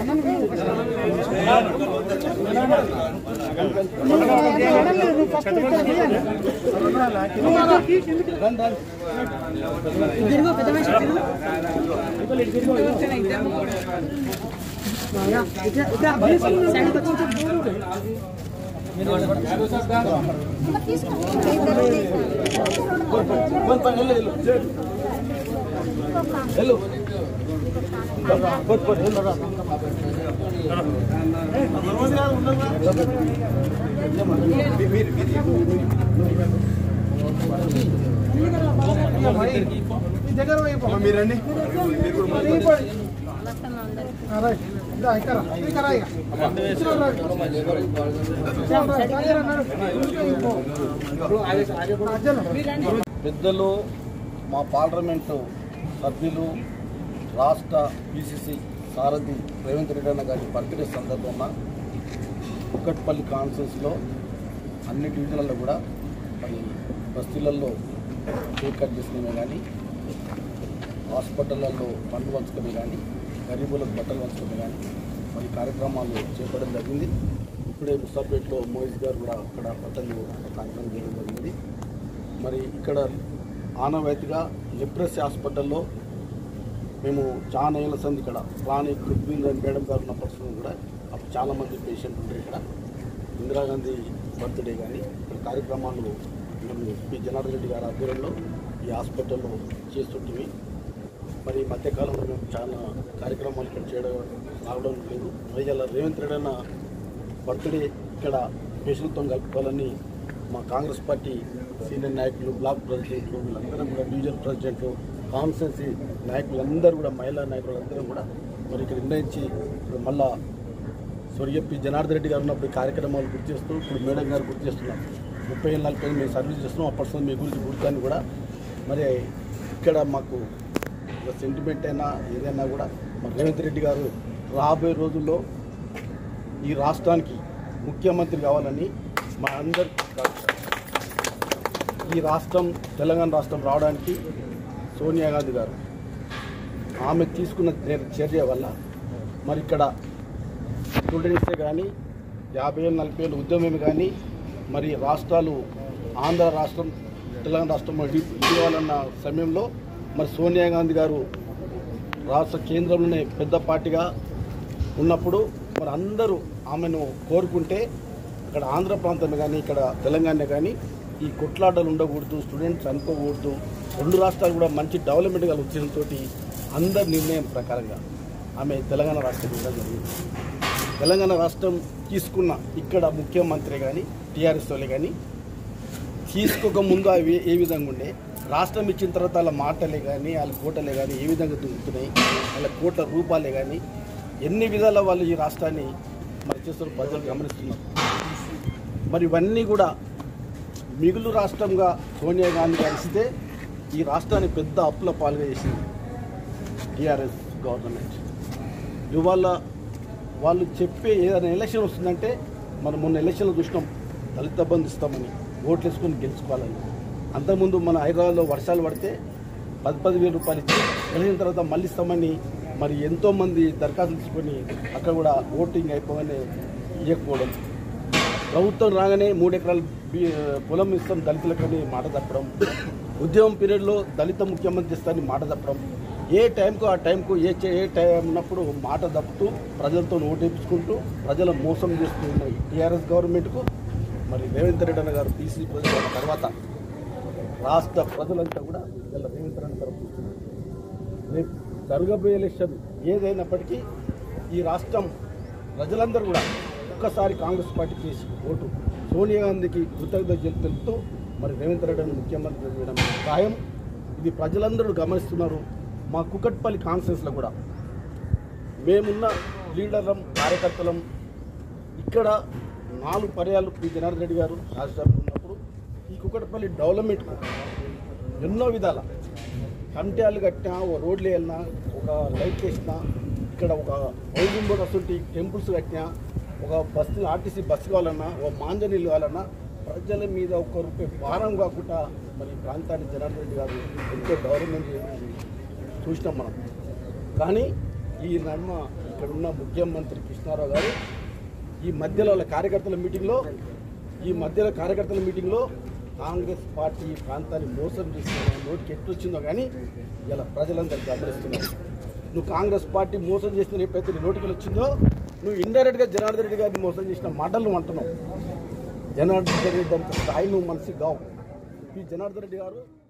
మీరండి పెద్దలు మా పార్లమెంటు సభ్యులు రాష్ట్ర పిసిసి సారథి రేవంత్ రెడ్డి అన్న గారి బర్త్డే సందర్భంగా కుక్కట్పల్లి కాన్ఫరెన్స్లో అన్ని డివిజన్లలో కూడా మరి బస్తీలలో కేక్ కట్ చేసినవి కానీ హాస్పిటళ్లలో పండ్లు పంచుకొని కానీ గరీబులకు బట్టలు పంచుకొని కానీ మరి కార్యక్రమాలు చేపట్టడం జరిగింది ఇప్పుడే ముస్తాపేటలో మోయిస్ గారు కూడా అక్కడ బట్టలు కార్యక్రమం చేయడం జరిగింది మరి ఇక్కడ ఆనవాయితీగా లెప్రసీ హాస్పిటల్లో మేము చాలా ఏళ్ళ సంది ఇక్కడ రాణి పృథ్వీంద్ర మేడం గారు ఉన్నప్పటి కూడా అప్పుడు చాలామంది పేషెంట్ ఉంటారు ఇక్కడ ఇందిరాగాంధీ బర్త్డే కానీ ఇక్కడ కార్యక్రమాలు మేము పి జనార్దన్ రెడ్డి గారి ఆధ్వర్యంలో ఈ హాస్పిటల్లో చేస్తుంటివి మరి ఈ మధ్యకాలంలో మేము చాలా కార్యక్రమాలు ఇక్కడ చేయడం రావడం లేదు మరి ఇలా రేవంత్ రెడ్డి అన్న బర్త్డే ఇక్కడ పేషెంట్తో కలుపుకోవాలని మా కాంగ్రెస్ పార్టీ సీనియర్ నాయకులు బ్లాక్ ప్రెసిడెంట్లు వీళ్ళందరం కూడా డివిజన్ ప్రెసిడెంట్లు కాన్స్టెన్సీ నాయకులందరూ కూడా మహిళా నాయకులందరూ కూడా మరి ఇక్కడ నిర్ణయించి ఇప్పుడు మళ్ళా స్వర్గపి జనార్దన్ రెడ్డి గారు ఉన్నప్పుడు ఈ కార్యక్రమాలు గుర్తు చేస్తూ ఇప్పుడు మేడం గారు గుర్తు చేస్తున్నాం ముప్పై ఏళ్ళ నలభై ఏళ్ళు మేము సర్వీస్ చేస్తున్నాం అప్పటి నుంచి మీ గురించి గుర్తాన్ని కూడా మరి ఇక్కడ మాకు ఒక సెంటిమెంట్ అయినా ఏదైనా కూడా మరి రేవంత్ రెడ్డి గారు రాబోయే రోజుల్లో ఈ రాష్ట్రానికి ముఖ్యమంత్రి కావాలని మా అందరి ఈ రాష్ట్రం తెలంగాణ రాష్ట్రం రావడానికి సోనియా గాంధీ గారు ఆమె తీసుకున్న చర్య- చర్య వల్ల మరి ఇక్కడ స్టూడెంట్సే కానీ యాభై ఏళ్ళు నలభై ఏళ్ళు ఉద్యమం కానీ మరి రాష్ట్రాలు ఆంధ్ర రాష్ట్రం తెలంగాణ రాష్ట్రం ఇటు- ఇటీవలన్న సమయంలో మరి సోనియా గాంధీ గారు రాష్ట్ర కేంద్రంలోనే పెద్ద పార్టీగా ఉన్నప్పుడు మరి అందరూ ఆమెను కోరుకుంటే ఇక్కడ ఆంధ్ర ప్రాంతం కానీ ఇక్కడ తెలంగాణ కానీ ఈ కొట్లాటలు ఉండకూడదు స్టూడెంట్స్ అనుకోకూడదు రెండు రాష్ట్రాలు కూడా మంచి డెవలప్మెంట్ గల ఉద్దేశంతో అందరి నిర్ణయం ప్రకారంగా ఆమె తెలంగాణ రాష్ట్రం ఇవ్వడం జరిగింది తెలంగాణ రాష్ట్రం తీసుకున్న ఇక్కడ ముఖ్యమంత్రి కానీ టీఆర్ఎస్ వాళ్ళే కానీ తీసుకోక ముందు అవి ఏ విధంగా ఉండే రాష్ట్రం ఇచ్చిన తర్వాత వాళ్ళ మాటలే కానీ వాళ్ళ కోటలే కానీ ఏ విధంగా దుంకుతున్నాయి వాళ్ళ కోట్ల రూపాయలే కానీ ఎన్ని విధాల వాళ్ళు ఈ రాష్ట్రాన్ని మరి చేస్తున్న ప్రజలు గమనిస్తున్నారు మరి ఇవన్నీ కూడా మిగులు రాష్ట్రంగా సోనియా గాంధీ గారు ఇస్తే ఈ రాష్ట్రాన్ని పెద్ద అప్పుల పాలుగా చేసింది టీఆర్ఎస్ గవర్నమెంట్ ఇవాళ వాళ్ళు చెప్పే ఏదైనా ఎలక్షన్ వస్తుందంటే మనం మొన్న ఎలక్షన్లో చూసినాం దళిత బంధు ఇస్తామని ఓట్లు వేసుకొని గెలుచుకోవాలని అంతకుముందు మన హైదరాబాద్లో వర్షాలు పడితే పది పది వేల రూపాయలు ఇచ్చి వెళ్ళిన తర్వాత మళ్ళీ ఇస్తామని మరి ఎంతోమంది దరఖాస్తులు తీసుకొని అక్కడ కూడా ఓటింగ్ అయిపోగానే ఇవ్వకపోవడం ప్రభుత్వం రాగానే మూడు ఎకరాలు బి- పొలం ఇస్తాం దళితులకని మాట తప్పడం ఉద్యమం పీరియడ్లో దళిత ముఖ్యమంత్రి ఇస్తానని మాట తప్పడం ఏ టైంకు ఆ టైంకు ఏ చే- ఏ టైం ఉన్నప్పుడు మాట తప్పుతూ ప్రజలతో ఓటేపించుకుంటూ ప్రజల మోసం చేస్తూ ఉన్న ఈ టీఆర్ఎస్ గవర్నమెంట్కు మరి రేవంత్ రెడ్డి అన్న గారు పీసీ ప్రజల తర్వాత రాష్ట్ర ప్రజలంతా కూడా ఇలా రేవంత్ రెడ్డి తరపు చూస్తున్నారు రేపు జరగబోయే ఎలక్షన్ ఏదైనప్పటికీ ఈ రాష్ట్రం ప్రజలందరూ కూడా ఒక్కసారి కాంగ్రెస్ పార్టీకి వేసి ఓటు సోనియా గాంధీకి కృతజ్ఞతలు తెలుపుతూ మరి రేవంత్ రెడ్డిని ముఖ్యమంత్రి చేయడం ఖాయం ఇది ప్రజలందరూ గమనిస్తున్నారు మా కుకట్పల్లి కాన్ఫరెన్స్లో కూడా మేమున్న లీడర్లం కార్యకర్తలం ఇక్కడ నాలుగు పర్యాలు పి జనార్దన్ రెడ్డి గారు రాజ్యసభలో ఉన్నప్పుడు ఈ కుకట్పల్లి డెవలప్మెంట్కు ఎన్నో విధాల కమిటీలు కట్టినా ఓ రోడ్లు వెళ్ళినా ఒక లైట్ వేసినా ఇక్కడ ఒక హౌసింగ్ బోర్డ్ వస్తుంటే టెంపుల్స్ కట్టినా ఒక బస్సు ఆర్టీసీ బస్సు కావాలన్నా ఓ మాంజనీళ్ళు కావాలన్నా ప్రజల మీద ఒక్క రూపాయి భారం కాకుండా మరి ఈ ప్రాంతాన్ని జనార్దన్ రెడ్డి గారు ఎంతో డెవలప్మెంట్ చేసి చూసినాం మనం కానీ ఈ నడుమ ఇక్కడ ఉన్న ముఖ్యమంత్రి కృష్ణారావు గారు ఈ మధ్యలో వాళ్ళ కార్యకర్తల మీటింగ్లో ఈ మధ్యలో కార్యకర్తల మీటింగ్లో కాంగ్రెస్ పార్టీ ఈ ప్రాంతాన్ని మోసం చేసిన నోటికి ఎట్లొచ్చిందో కానీ ఇలా ప్రజలందరూ గమనిస్తున్నారు నువ్వు కాంగ్రెస్ పార్టీ మోసం చేసిన ఎప్పుడైతే నీ నోటికి వచ్చిందో నువ్వు ఇండైరెక్ట్గా జనార్దన్ రెడ్డి గారిని మోసం చేసిన మాటలు నువ్వు అంటున్నావు జనార్దన్ రెడ్డి అంత స్థాయి నువ్వు మనసు గావు ఈ జనార్దన్ రెడ్డి గారు